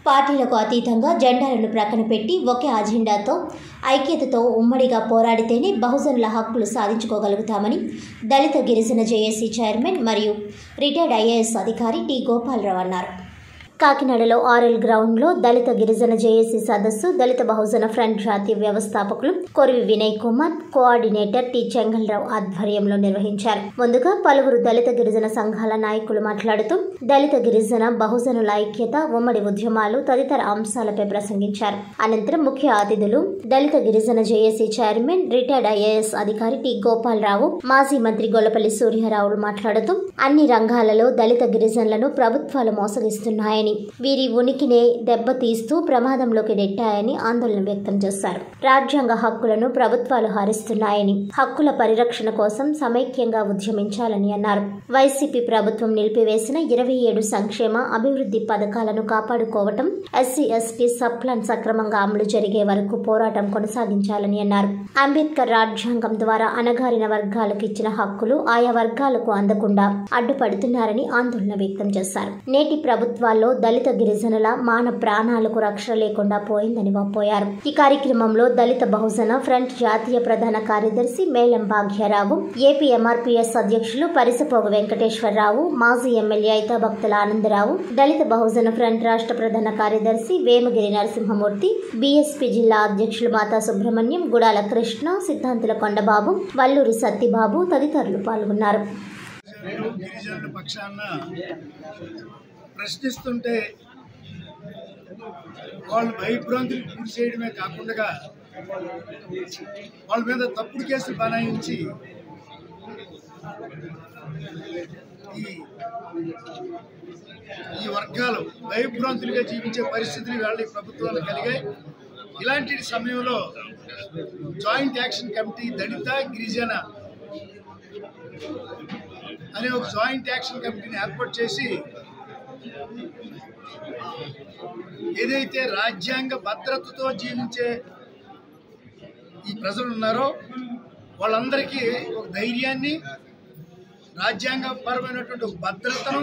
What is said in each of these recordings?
పార్టీలకు అతీతంగా జెండాలను ప్రక్కన పెట్టి ఒకే అజెండాతో ఐక్యతతో ఉమ్మడిగా పోరాడితేనే బహుజనుల హక్కులు సాధించుకోగలుగుతామని దళిత గిరిజన జేఏసీ చైర్మన్ మరియు రిటైర్డ్ ఐఏఎస్ అధికారి టి గోపాలరావు అన్నారు కాకినాడలో ఆర్ఎల్ గ్రౌండ్లో దళిత గిరిజన జేఏసీ సదస్సు దళిత బహుజన ఫ్రంట్ జాతీయ వ్యవస్థాపకులు కొరివి వినయ్ కుమార్ కోఆర్డినేటర్ టి చెంగల్రావు ఆధ్వర్యంలో నిర్వహించారు ముందుగా పలువురు దళిత గిరిజన సంఘాల నాయకులు మాట్లాడుతూ దళిత గిరిజన బహుజనుల ఐక్యత ఉమ్మడి ఉద్యమాలు తదితర అంశాలపై ప్రసంగించారు అనంతరం ముఖ్య అతిథులు Dalit Girijan JAC chairman retired IAS అధికారి టి గోపాలరావు మాజీ మంత్రి గొల్లపల్లి సూర్యారావులు మాట్లాడుతూ అన్ని రంగాలలో దళిత గిరిజనులను ప్రభుత్వాలు మోసగిస్తున్నాయని వీరి ఉనికినే దెబ్బతీస్తూ ప్రమాదంలోకి నెట్టాయని ఆందోళన వ్యక్తం చేశారు రాజ్యాంగ హక్కులను ప్రభుత్వాలు హరిస్తున్నాయని హక్కుల పరిరక్షణ కోసం సమైక్యంగా ఉద్యమించాలని అన్నారు వైసీపీ ప్రభుత్వం నిలిపివేసిన ఇరవై ఏడు సంక్షేమ అభివృద్ధి పథకాలను కాపాడుకోవటం ఎస్సీ ఎస్టీ సబ్ ప్లాన్ సక్రమంగా అమలు జరిగే వరకు పోరాటం కొనసాగించాలని అన్నారు అంబేద్కర్ రాజ్యాంగం ద్వారా అణగారిన వర్గాలకు ఇచ్చిన హక్కులు ఆయా వర్గాలకు అందకుండా అడ్డుపడుతున్నారని ఆందోళన వ్యక్తం చేశారు నేటి ప్రభుత్వాల్లో దళిత గిరిజనుల మాన ప్రాణాలకు రక్షణ లేకుండా పోయిందని వాపోయారు ఈ కార్యక్రమంలో దళిత బహుజన ఫ్రంట్ జాతీయ ప్రధాన కార్యదర్శి మేలం భాగ్యరావు ఏపీ ఎంఆర్పీఎస్ అధ్యక్షులు పరిసపోగు వెంకటేశ్వరరావు మాజీ ఎమ్మెల్యే అయితా భక్తుల ఆనందరావు దళిత బహుజన ఫ్రంట్ రాష్ట్ర ప్రధాన కార్యదర్శి వేమగిరి నరసింహమూర్తి బీఎస్పీ జిల్లా అధ్యక్షులు మాతా సుబ్రహ్మణ్యం గుడాల కృష్ణ సిద్ధాంతుల కొండబాబు వల్లూరి సత్తిబాబు తదితరులు పాల్గొన్నారు గిరిజనుల పక్షాన ప్రశ్నిస్తుంటే వాళ్ళు భయభ్రాంతులు పూర్తి చేయడమే కాకుండా వాళ్ళ మీద తప్పుడు కేసులు బనాయించి ఈ ఈ వర్గాలు భయభ్రాంతులుగా జీవించే పరిస్థితులు వాళ్ళ ఈ ప్రభుత్వాలు కలిగాయి ఇలాంటి సమయంలో జాయింట్ యాక్షన్ కమిటీ దళిత గిరిజన అనే ఒక జాయింట్ యాక్షన్ కమిటీని ఏర్పాటు చేసి ఏదైతే రాజ్యాంగ భద్రతతో జీవించే ఈ ప్రజలు ఉన్నారో వాళ్ళందరికీ ఒక ధైర్యాన్ని రాజ్యాంగపరమైనటువంటి ఒక భద్రతను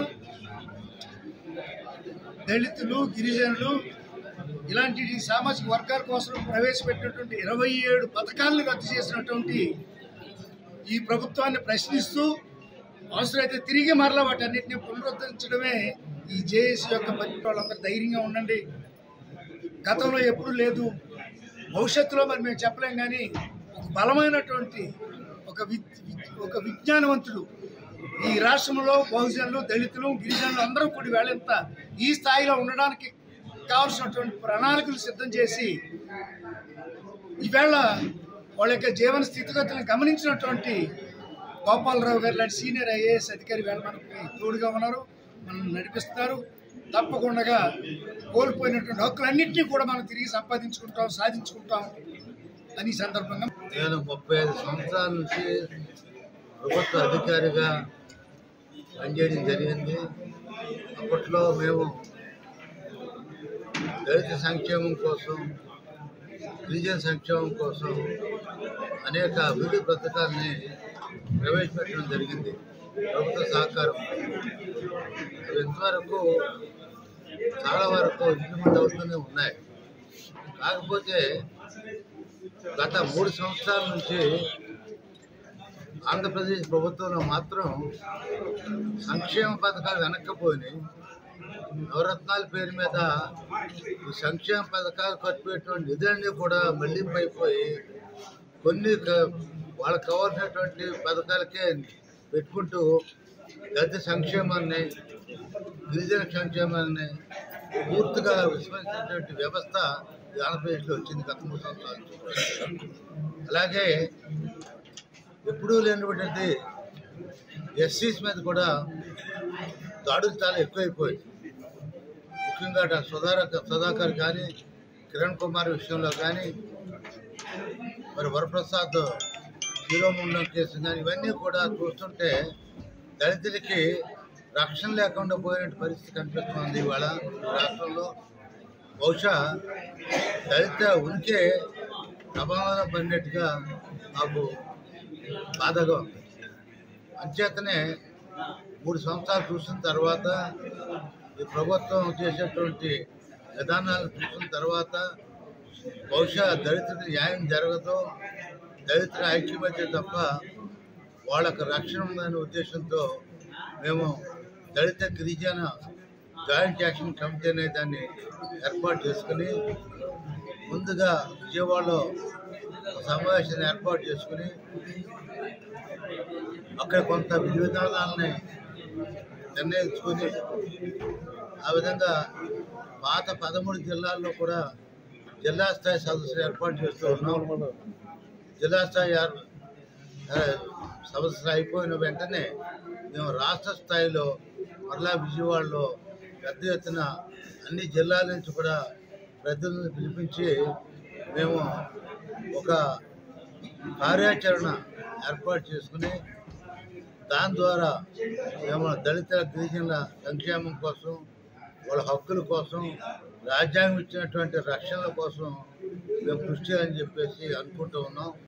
దళితులు గిరిజనులు ఇలాంటి సామాజిక వర్గాల కోసం ప్రవేశపెట్టినటువంటి ఇరవై ఏడు పథకాలను రద్దు చేసినటువంటి ఈ ప్రభుత్వాన్ని ప్రశ్నిస్తూ అవసరమైతే తిరిగి మరలా వాటన్నిటిని పునరుద్ధరించడమే ఈ జేఏసీ యొక్క పని వాళ్ళందరూ ధైర్యంగా ఉండండి గతంలో ఎప్పుడు లేదు భవిష్యత్తులో మరి మేము చెప్పలేం కానీ ఒక బలమైనటువంటి ఒక వి ఒక విజ్ఞానవంతుడు ఈ రాష్ట్రంలో బహుజనులు దళితులు గిరిజనులు అందరూ కూడి వేళంత ఈ స్థాయిలో ఉండడానికి కావలసినటువంటి ప్రణాళికలు సిద్ధం చేసి ఈవేళ వాళ్ళ యొక్క జీవన స్థితిగతులను గమనించినటువంటి గోపాలరావు గారు లాంటి సీనియర్ ఐఏఎస్ అధికారి వేళ మనకి తోడుగా ఉన్నారు మనం నడిపిస్తున్నారు తప్పకుండా కోల్పోయినటువంటి హక్కులన్నింటినీ కూడా మనం తిరిగి సంపాదించుకుంటాం సాధించుకుంటాం అని ఈ సందర్భంగా నేను ముప్పై ఐదు సంవత్సరాల నుంచి ప్రభుత్వ అధికారిగా పనిచేయడం జరిగింది అప్పట్లో మేము దళిత సంక్షేమం కోసం గిరిజన సంక్షేమం కోసం అనేక అభివృద్ధి పథకాలని ప్రవేశపెట్టడం జరిగింది ప్రభుత్వ సహకారం అవి ఇంతవరకు చాలా వరకు ఇంప్లిమెంట్ అవుతూనే ఉన్నాయి కాకపోతే గత మూడు సంవత్సరాల నుంచి ఆంధ్రప్రదేశ్ ప్రభుత్వంలో మాత్రం సంక్షేమ పథకాలు వెనక్కిపోయినాయి నవరత్నాల పేరు మీద ఈ సంక్షేమ పథకాలు కట్టినటువంటి నిధులన్నీ కూడా మళ్లింపు అయిపోయి కొన్ని క- వాళ్ళకి కావాల్సినటువంటి పథకాలకే పెట్టుకుంటూ దళిత సంక్షేమాన్ని గిరిజన సంక్షేమాన్ని పూర్తిగా విస్మరించినటువంటి వ్యవస్థ ఈ ఆంధ్రప్రదేశ్లో వచ్చింది గత మూడు సంవత్సరాల నుంచి. అలాగే ఎప్పుడూ లేనటువంటి ఎస్సీస్ మీద కూడా దాడులు చాలా ఎక్కువైపోయాయి ముఖ్యంగా డా- సుధారక సుధాకర్ కానీ కిరణ్ కుమార్ విషయంలో కానీ మరి వరప్రసాద్ శిరోముండం కేసు కానీ ఇవన్నీ కూడా చూస్తుంటే దళితులకి రక్షణ లేకుండా పోయిన పరిస్థితి కనిపిస్తుంది ఇవాళ ఈ రాష్ట్రంలో బహుశా దళిత ఉనికి ప్రభావం పడినట్టుగా నాకు బాధగా ఉంది అంచేతనే మూడు సంవత్సరాలు చూసిన తర్వాత ఈ ప్రభుత్వం చేసేటువంటి విధానాలు చూసిన తర్వాత బహుశా దళితుడికి న్యాయం జరగదు దళితుల ఐక్యమత్య తప్ప వాళ్ళకు రక్షణ ఉందనే ఉద్దేశంతో మేము దళిత గిరిజన జాయింట్ యాక్షన్ కమిటీ అనే దాన్ని ఏర్పాటు చేసుకుని ముందుగా విజయవాడలో ఒక సమావేశాన్ని ఏర్పాటు చేసుకుని అక్కడ కొంత విధి విధానాలని నిర్ణయించుకొని ఆ విధంగా పాత పదమూడు జిల్లాల్లో కూడా జిల్లా స్థాయి సదస్సులు ఏర్పాటు చేస్తూ ఉన్నాం జిల్లా స్థాయి ఏర్- ఆ, సదస్సులు అయిపోయిన వెంటనే మేము రాష్ట్ర స్థాయిలో మరలా విజయవాడలో పెద్ద ఎత్తున అన్ని జిల్లాల నుంచి కూడా ప్రజలను పిలిపించి మేము ఒక కార్యాచరణ ఏర్పాటు చేసుకుని దాని ద్వారా మేము దళిత గిరిజనుల సంక్షేమం కోసం వాళ్ళ హక్కుల కోసం రాజ్యాంగం ఇచ్చినటువంటి రక్షణల కోసం మేము కృషి చేయాలని చెప్పేసి అనుకుంటూ ఉన్నాం